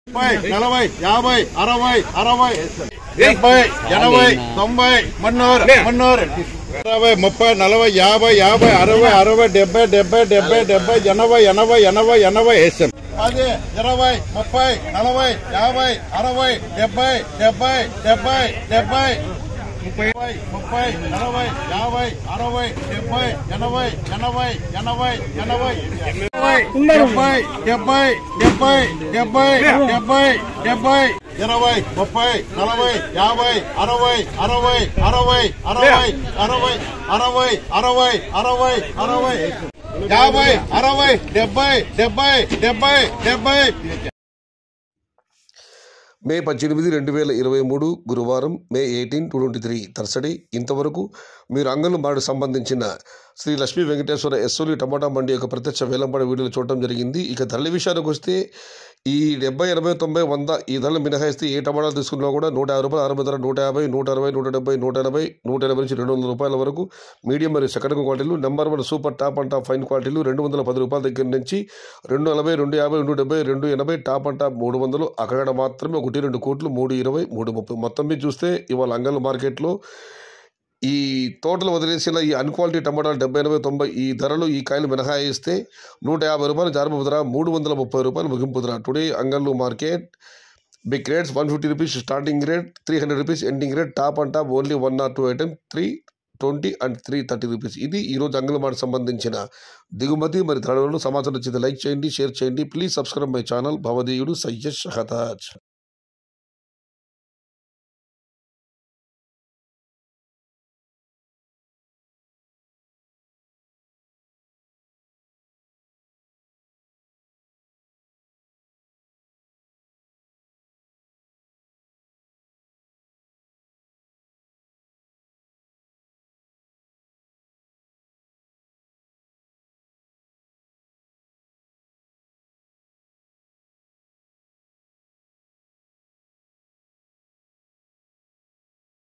ముప్పై నలభై యాభై అరవై అరవై డెబ్బై ఎనభై తొంభై మున్నూరు మున్నూరు అరవై ముప్పై నలభై యాభై యాభై అరవై అరవై డెబ్బై డెబ్బై డెబ్బై డెబ్బై ఎనభై ఎనభై ఎనభై ఎనభై వేసాం పది ఇరవై ముప్పై నలభై యాభై అరవై డెబ్బై డెబ్బై డెబ్బై డెబ్బై ముప్పై ముప్పై నలభై యాభై అరవై డెబ్బై ఎనభై ఎనభై ఎనభై ఎనభై డెబ్బై డెబ్బై డెబ్బై డెబ్బై డెబ్బై డెబ్బై ఇరవై ముప్పై నలభై యాభై అరవై అరవై అరవై అరవై అరవై అరవై అరవై అరవై అరవై యాభై అరవై డెబ్బై డెబ్బై డెబ్బై డెబ్బై మే పద్దెనిమిది రెండు వేల ఇరవై మూడు గురువారం May eighteen two twenty three Thursday ఇంతవరకు మీరు అంగన్వాడికి సంబంధించిన శ్రీ లక్ష్మీ వెంకటేశ్వర ఎస్సోలి టమాటా మండి యొక్క ప్రత్యక్ష వేలంపాట వీడియోలు చూడటం జరిగింది ఇక ధరల విషయానికి వస్తే ఈ డెబ్బై ఎనభై తొంభై వంద ఈ ధరలు మినహాయిస్తే ఏ టమాటా తీసుకున్నా కూడా నూట యాభై రూపాయలు ఆరంభ ధర నూట యాభై నూట అరవై నూట డెబ్బై నూట ఎనభై నూట ఎనభై నుంచి రెండు వందల రూపాయల వరకు మీడియం మరియు సెకండ్ క్వాలిటీలు number one super top and top fine క్వాలిటీలు రెండు వందల పది రూపాయల దగ్గర నుంచి రెండు నలభై రెండు యాభై రెండు డెబ్బై రెండు ఎనభై టాప్ అండ్ టాప్ మూడు వందలు అక్కడ మాత్రమే ఒకటి రెండు కోట్లు మూడు ఇరవై మూడు ముప్పై మొత్తం మీద చూస్తే ఇవాళ అంగల్ మార్కెట్లో ఈ తోటలు వదిలేసిన ఈ అన్క్వాలిటీ టమాటాలు డెబ్బై ఎనభై తొంభై ఈ ధరలు ఈ కాయలు మినహాయిస్తే నూట యాభై రూపాయలు జారపు ధర మూడు వందల ముప్పై రూపాయలు ముగింపు ధర టుడే అంగళ్ళు market big rates one fifty rupees starting rate three hundred rupees ending rate top and top only one or two item three twenty and three thirty rupees ఇది ఈరోజు అంగళమాటకు సంబంధించిన దిగుమతి మరి ధరలను సమాచారం వచ్చింది లైక్ చేయండి షేర్ చేయండి ప్లీజ్ సబ్స్క్రైబ్ మై ఛానల్ భవదీయుడు సయ్యద్ షహతాజ్